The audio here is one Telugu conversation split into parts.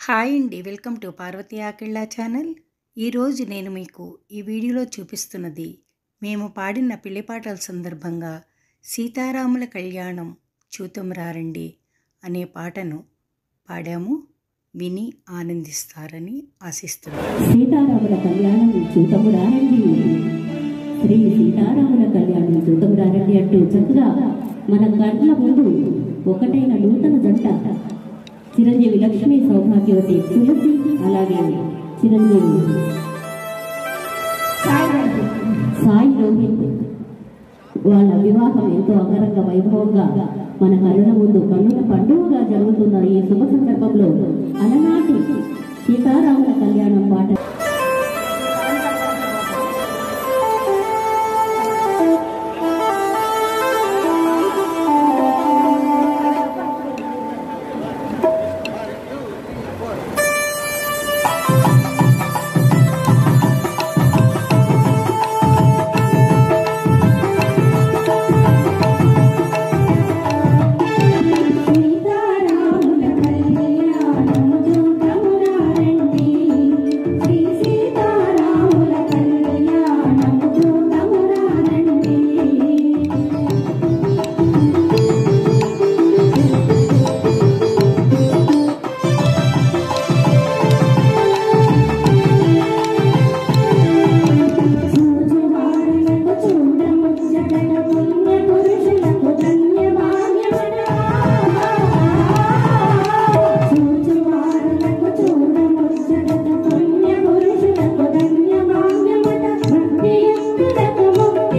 హాయ్ అండి welcome to Parvathi Akilla channel ఈరోజు నేను మీకు ఈ వీడియోలో చూపిస్తున్నది మేము పాడిన పెళ్లి పాటల సందర్భంగా సీతారాముల కళ్యాణం చూతం రారండి అనే పాటను పాడాము విని ఆనందిస్తారని ఆశిస్తున్నాను సీతారాముల కళ్యాణం చూతము రారండి శ్రీ సీతారాముల కళ్యాణం చూతము రారండి అంటూ చక్కగా మన కళ్ళ ముందు ఒకటైన నూతన జంట చిరంజీవి లక్ష్మీ సౌభాగ్యవతి తులసి అలాగే చిరంజీవి సాయి రోహిత్ వాళ్ళ వివాహం ఎంతో అంగరంగ వైభవంగా మన కళ్ళ ముందు కన్నుల పండుగగా జరుగుతున్న ఈ శుభ సందర్భంలో అలనాటి సీతారాముల కళ్యాణం పాట సీతారాముల కళ్యాణం చూతము రారండి శ్రీ సీతారాముల కళ్యాణం చూతము రారండి చూచువారులకు చూడముచ్చటట పుణ్య పురుషులకు ధన్య భాగ్యమట చూచువారులకు చూడముచ్చటట పుణ్య పురుషులకు ధన్య భాగ్యమట భక్తి యుక్తులకు ముక్తి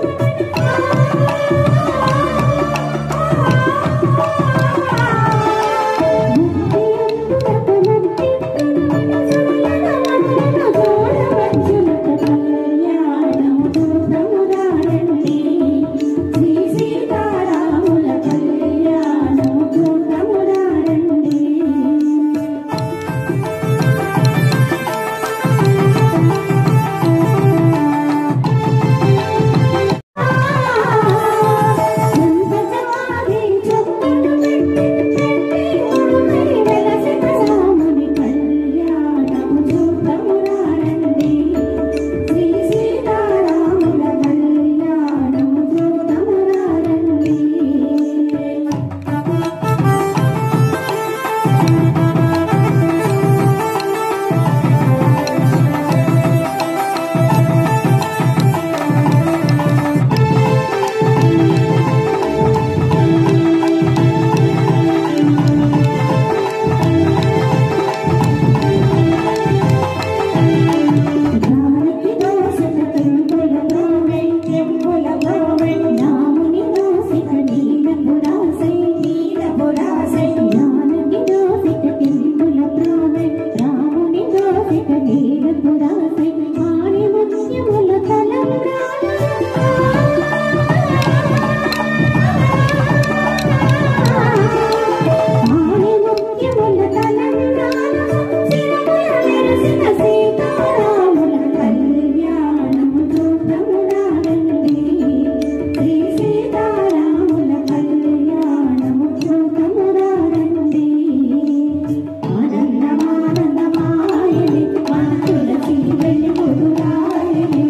జానకి దోషక తెంపుల బ్రోవై తెంపుల బ్రోవై రాముని దోషిక నీల పురాసై నీల పురాసై జానకి దోషిక తెంపుల బ్రోవై రాముని దోషిక నీల పురాసై ఆని ముత్యముల ఆని ముత్యముల తలంబ్రాల శిరముల మెరిసిన సీతారాముల కళ్యాణము చూడమురారండి శ్రీ సీతారాముల కళ్యాణము చూడమురారండి ఆనందమానందమాయని మన తులసి వెళ్ళి కొడురాయని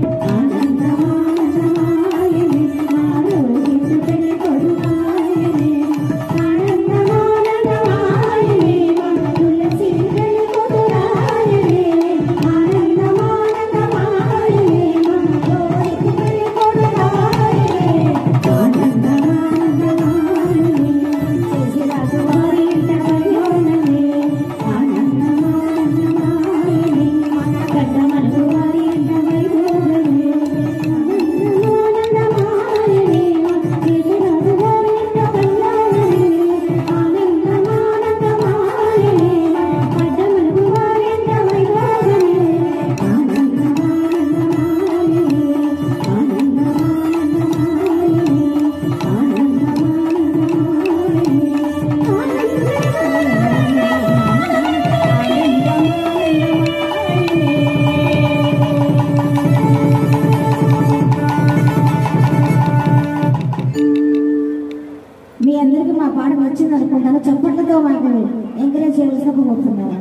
ఆనందమానందమాయని మా రోహితు వెళ్ళి కొడురాయని ఆనందమానందమాయని మా తులసి వెళ్ళి కొడురాయని ఆనందమానందమాయని మా రోహితు వెళ్ళి కొడురాయని ఆనందమానందమాయని శశిరాజు వారి ఇంట కళ్యాణమే ఆనందమానందమాయని మన గడ్డ మనసు వారి ఇంట వైభోగమే ఆనందమానందమాయని శశిరాజు వారి ఇంట కళ్యాణమే ఆనందమానందమాయని గడ్డ మనసు వారి ఇంట వైభోగమే ఆనందమానందమాయని ఆనందమానందమాయని మీ అందరికీ మా పాట నచ్చింది అనుకుంటాను చప్పట్లతో మాకు ఎంకరేజ్ చేయవలసిన కోరుతున్నాను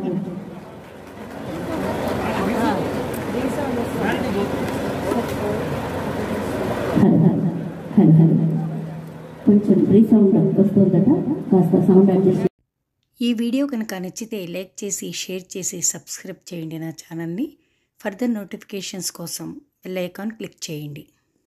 హలో హలో హలో కొంచెం రీసౌండ్ వస్తుందట కాస్త సౌండ్ అడ్జస్ట్ ఈ వీడియో కనుక నచ్చితే లైక్ చేసి షేర్ చేసి సబ్స్క్రైబ్ చేయండి నా ఛానల్ని ఫర్దర్ నోటిఫికేషన్స్ కోసం బెల్ ఐకాన్ క్లిక్ చేయండి